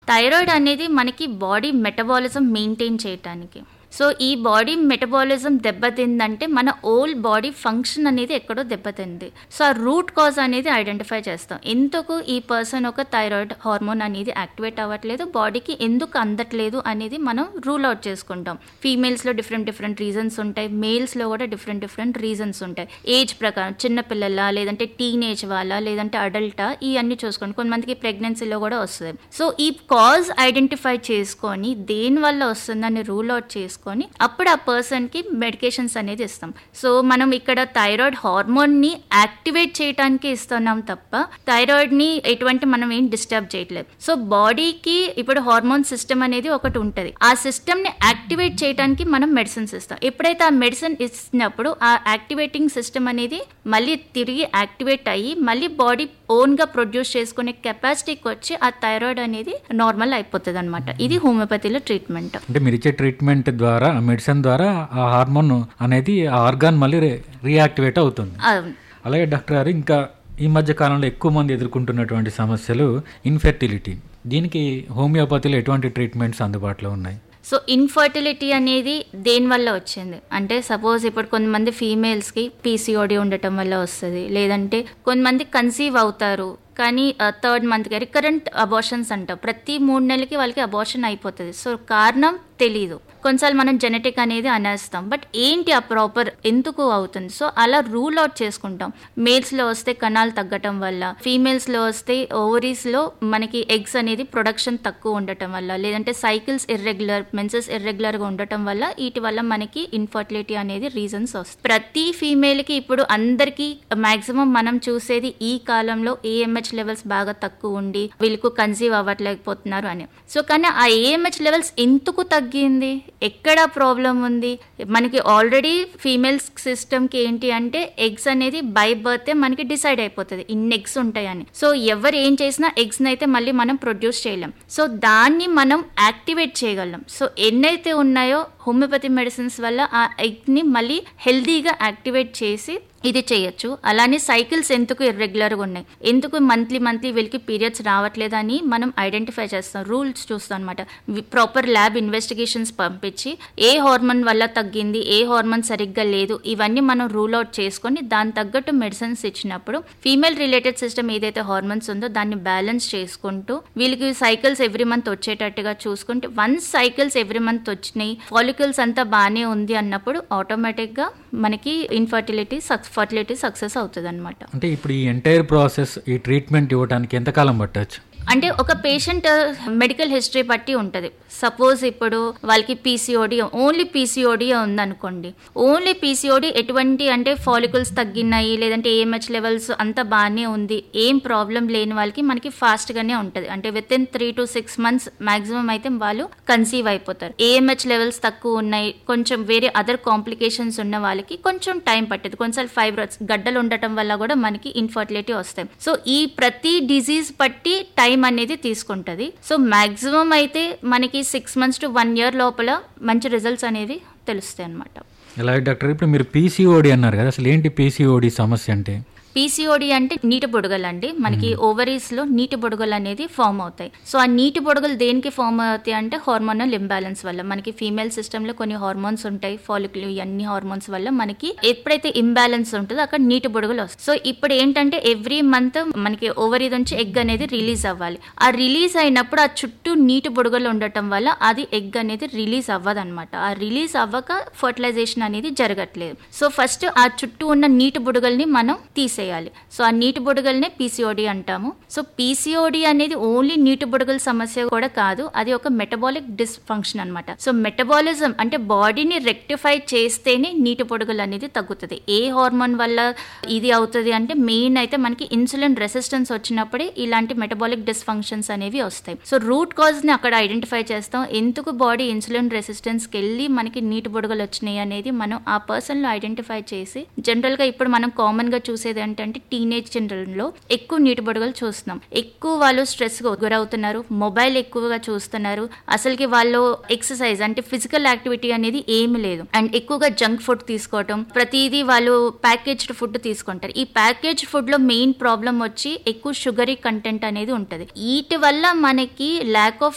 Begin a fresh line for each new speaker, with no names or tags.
thyroid అనేది మనకి body metabolism maintain చేయటానికి సో ఈ బాడీ మెటబాలిజం దెబ్బతిందంటే మన ఓల్ బాడీ ఫంక్షన్ అనేది ఎక్కడో దెబ్బతింది సో ఆ రూట్ కాజ్ అనేది ఐడెంటిఫై చేస్తాం ఎందుకు ఈ పర్సన్ ఒక థైరాయిడ్ హార్మోన్ అనేది యాక్టివేట్ అవ్వట్లేదు బాడీకి ఎందుకు అందట్లేదు అనేది మనం రూల్ అవుట్ చేసుకుంటాం ఫీమేల్స్లో డిఫరెంట్ డిఫరెంట్ రీజన్స్ ఉంటాయి మేల్స్లో కూడా డిఫరెంట్ డిఫరెంట్ రీజన్స్ ఉంటాయి ఏజ్ ప్రకారం చిన్న పిల్లల లేదంటే టీనేజ్ వాళ్ళ లేదంటే అడల్టా ఇవన్నీ చూసుకోండి కొంతమందికి ప్రెగ్నెన్సీలో కూడా వస్తుంది సో ఈ కాజ్ ఐడెంటిఫై చేసుకొని దేని వల్ల వస్తుందని రూల్ అవుట్ చేసుకొని అప్పుడు ఆ పర్సన్కి మెడికేషన్స్ అనేది ఇస్తాం సో మనం ఇక్కడ థైరాయిడ్ హార్మోన్ని యాక్టివేట్ చేయడానికి ఇస్తున్నాం తప్ప థైరాయిడ్ని ఎటువంటి మనం ఏం డిస్టర్బ్ చేయట్లేదు సో బాడీకి ఇప్పుడు హార్మోన్ సిస్టమ్ అనేది ఒకటి ఉంటుంది ఆ సిస్టమ్ని యాక్టివేట్ చేయడానికి మనం మెడిసిన్స్ ఇస్తాం ఎప్పుడైతే ఆ మెడిసిన్ ఇచ్చినప్పుడు ఆ యాక్టివేటింగ్ సిస్టమ్ అనేది మళ్ళీ తిరిగి యాక్టివేట్ అయ్యి మళ్ళీ బాడీ ఓన్గా ప్రొడ్యూస్ చేసుకునే కెపాసిటీకి వచ్చి ఆ థైరాయిడ్ అనేది నార్మల్ అయిపోతుంది అనమాట ఇది హోమియోపతిలో ట్రీట్మెంట్
అంటే మీరు ఇచ్చే ట్రీట్మెంట్ ద్వారా ఆ మెడిసిన్ ద్వారా ఆ హార్మోన్ అనేది ఆ ఆర్గాన్ మళ్ళీ రి- రియాక్టివేట్ అవుతుంది
అవును
అలాగే డాక్టర్ గారు ఇంకా ఈ మధ్య కాలంలో ఎక్కువ మంది ఎదుర్కొంటున్నటువంటి సమస్యలు ఇన్ఫెర్టిలిటీ దీనికి హోమియోపతిలో ఎటువంటి ట్రీట్మెంట్స్ అందుబాటులో ఉన్నాయి
సో ఇన్ఫర్టిలిటీ అనేది దేని వల్ల వచ్చింది అంటే సపోజ్ ఇప్పుడు కొంతమంది ఫీమేల్స్కి పీసీఓడి ఉండటం వల్ల వస్తుంది లేదంటే కొంతమంది కన్సీవ్ అవుతారు కానీ థర్డ్ మంత్కి రికరెంట్ అబార్షన్స్ అంటాం ప్రతి మూడు నెలలకి వాళ్ళకి అబార్షన్ అయిపోతుంది సో కారణం తెలీదు కొన్నిసార్లు మనం జెనెటిక్ అనేది అనేస్తాం బట్ ఏంటి ఆ ప్రాపర్ ఎందుకు అవుతుంది సో అలా రూల్ అవుట్ చేసుకుంటాం మేల్స్లో వస్తే కణాలు తగ్గటం వల్ల ఫీమేల్స్లో వస్తే ఓవరీస్లో మనకి ఎగ్స్ అనేది ప్రొడక్షన్ తక్కువ ఉండటం వల్ల లేదంటే సైకిల్స్ ఇర్రెగ్యులర్ మెన్సెస్ ఇర్రెగ్యులర్గా ఉండటం వల్ల వీటి వల్ల మనకి ఇన్ఫర్టిలిటీ అనేది రీజన్స్ వస్తాయి ప్రతి ఫీమేల్కి ఇప్పుడు అందరికీ మాక్సిమం మనం చూసేది ఈ కాలంలో ఏఎంహెచ్ లెవెల్స్ బాగా తక్కువ ఉండి వీళ్ళకు కన్సీవ్ అవ్వట్లేకపోతున్నారు అని సో కానీ ఆ ఏఎంహెచ్ లెవెల్స్ ఎందుకు తగ్గింది ఎక్కడ ప్రాబ్లం ఉంది మనకి ఆల్రెడీ ఫీమేల్స్ సిస్టమ్కి ఏంటి అంటే ఎగ్స్ అనేది బై బర్తే మనకి డిసైడ్ అయిపోతుంది ఇన్ని ఎగ్స్ ఉంటాయని సో ఎవరు ఏం చేసినా ఎగ్స్ని అయితే మళ్ళీ మనం ప్రొడ్యూస్ చేయలేం సో దాన్ని మనం యాక్టివేట్ చేయగలం సో ఎన్నైతే ఉన్నాయో హోమియోపతి మెడిసిన్స్ వల్ల ఆ ఎగ్ని మళ్ళీ హెల్దీగా యాక్టివేట్ చేసి ఇది చేయొచ్చు అలానే సైకిల్స్ ఎందుకు ఇర్రెగ్యులర్గా ఉన్నాయి ఎందుకు మంత్లీ మంత్లీ వీళ్ళకి పీరియడ్స్ రావట్లేదని మనం ఐడెంటిఫై చేస్తాం రూల్స్ చూస్తాం అనమాట ప్రాపర్ ల్యాబ్ ఇన్వెస్టిగేషన్స్ పంపించి ఏ హార్మోన్ వల్ల తగ్గింది ఏ హార్మోన్ సరిగ్గా లేదు ఇవన్నీ మనం రూల్ అవుట్ చేసుకొని దాని తగ్గట్టు మెడిసిన్స్ ఇచ్చినప్పుడు ఫీమేల్ రిలేటెడ్ సిస్టమ్ ఏదైతే హార్మోన్స్ ఉందో దాన్ని బ్యాలెన్స్ చేసుకుంటూ వీళ్ళకి సైకిల్స్ ఎవ్రీ మంత్ వచ్చేటట్టుగా చూసుకుంటే వన్స్ సైకిల్స్ ఎవ్రీ మంత్ వచ్చినాయి ఫాలికల్స్ అంతా బాగానే ఉంది అన్నప్పుడు ఆటోమేటిక్గా మనకి ఇన్ఫర్టిలిటీ సక్స్ ఫర్టిలిటీ సక్సెస్ అవుతుంది అనమాట
అంటే ఇప్పుడు ఈ ఎంటైర్ ప్రాసెస్ ఈ ట్రీట్మెంట్ ఇవ్వడానికి ఎంతకాలం పట్టచ్చు
అంటే ఒక పేషెంట్ మెడికల్ హిస్టరీ బట్టి ఉంటుంది సపోజ్ ఇప్పుడు వాళ్ళకి పీసీఓడి ఓన్లీ పీసీఓడి ఉందనుకోండి ఓన్లీ పీసీఓడి ఎటువంటి అంటే ఫాలికల్స్ తగ్గినాయి లేదంటే ఏఎంహెచ్ లెవెల్స్ అంతా బాగానే ఉంది ఏం ప్రాబ్లం లేని వాళ్ళకి మనకి ఫాస్ట్గానే ఉంటుంది అంటే within three to six months maximum అయితే వాళ్ళు కన్సీవ్ అయిపోతారు ఏఎంహెచ్ లెవెల్స్ తక్కువ ఉన్నాయి కొంచెం వేరే అదర్ కాంప్లికేషన్స్ ఉన్న వాళ్ళకి కొంచెం టైం పట్టదు కొంచెం ఫైబ్రోస్ గడ్డలు ఉండటం వల్ల కూడా మనకి ఇన్ఫర్టిలిటీ వస్తాయి సో ఈ ప్రతి డిజీజ్ బట్టి టైం అనేది తీసుకుంటుంది సో మాక్సిమం అయితే మనకి six months to one year లోపల మంచి రిజల్ట్స్ అనేవి తెలుస్తాయి అనమాట
అలాగే డాక్టర్ ఇప్పుడు మీరు పీసీఓడి అన్నారు కదా అసలు ఏంటి పీసీఓడి సమస్య అంటే
పీసీఓడి అంటే నీటి బుడగలు అండి మనకి ఓవరీస్ లో నీటి బుడగలు అనేది ఫామ్ అవుతాయి సో ఆ నీటి బుడగలు దేనికి ఫామ్ అవుతాయి అంటే హార్మోనల్ ఇంబ్యాలెన్స్ వల్ల మనకి ఫీమేల్ సిస్టమ్ లో కొన్ని హార్మోన్స్ ఉంటాయి ఫాలిక్యుల్ ఇవన్నీ హార్మోన్స్ వల్ల మనకి ఎప్పుడైతే ఇంబ్యాలెన్స్ ఉంటుందో అక్కడ నీటి బుడగలు వస్తాయి సో ఇప్పుడు ఏంటంటే ఎవ్రీ మంత్ మనకి ఓవరీ నుంచి ఎగ్ అనేది రిలీజ్ అవ్వాలి ఆ రిలీజ్ అయినప్పుడు ఆ చుట్టూ నీటి బుడగలు ఉండటం వల్ల అది ఎగ్ అనేది రిలీజ్ అవ్వదు అనమాట ఆ రిలీజ్ అవ్వక ఫర్టిలైజేషన్ అనేది జరగట్లేదు సో ఫస్ట్ ఆ చుట్టూ ఉన్న నీటి బుడగల్ని మనం తీసేయాలి సో ఆ నీటి బుడగల్నే పీసీఓడి అంటాము సో పీసీఓడి అనేది ఓన్లీ నీటి బుడగల సమస్య కూడా కాదు అది ఒక మెటబాలిక్ డిస్ఫంక్షన్ అనమాట సో మెటబాలిజం అంటే బాడీని రెక్టిఫై చేస్తేనే నీటి బుడగలు అనేది తగ్గుతుంది ఏ హార్మోన్ వల్ల ఇది అవుతుంది అంటే మెయిన్ అయితే మనకి ఇన్సులిన్ రెసిస్టెన్స్ వచ్చినప్పుడే ఇలాంటి మెటబాలిక్ డిస్ఫంక్షన్స్ అనేవి వస్తాయి సో రూట్ కాజ్ ని అక్కడ ఐడెంటిఫై చేస్తాం ఎందుకు బాడీ ఇన్సులిన్ రెసిస్టెన్స్ కి వెళ్ళి మనకి నీటి బుడగలు వచ్చినాయి అనేది మనం ఆ పర్సన్ లో ఐడెంటిఫై చేసి జనరల్ గా ఇప్పుడు మనం కామన్ గా చూసేది ఏంటంటే టీనేజ్ చిల్డ్రన్ లో ఎక్కువ నీటి బుడగలు చూస్తున్నాం ఎక్కువ వాళ్ళు స్ట్రెస్ గా గురవుతున్నారు మొబైల్ ఎక్కువగా చూస్తున్నారు అసలుకి వాళ్ళు ఎక్సర్సైజ్ అంటే ఫిజికల్ యాక్టివిటీ అనేది ఏమి లేదు అండ్ ఎక్కువగా జంక్ ఫుడ్ తీసుకోవటం ప్రతిదీ వాళ్ళు ప్యాకేజ్డ్ ఫుడ్ తీసుకుంటారు ఈ ప్యాకేజ్ ఫుడ్ లో మెయిన్ ప్రాబ్లం వచ్చి ఎక్కువ షుగరీ కంటెంట్ అనేది ఉంటుంది వీటి వల్ల మనకి ల్యాక్ ఆఫ్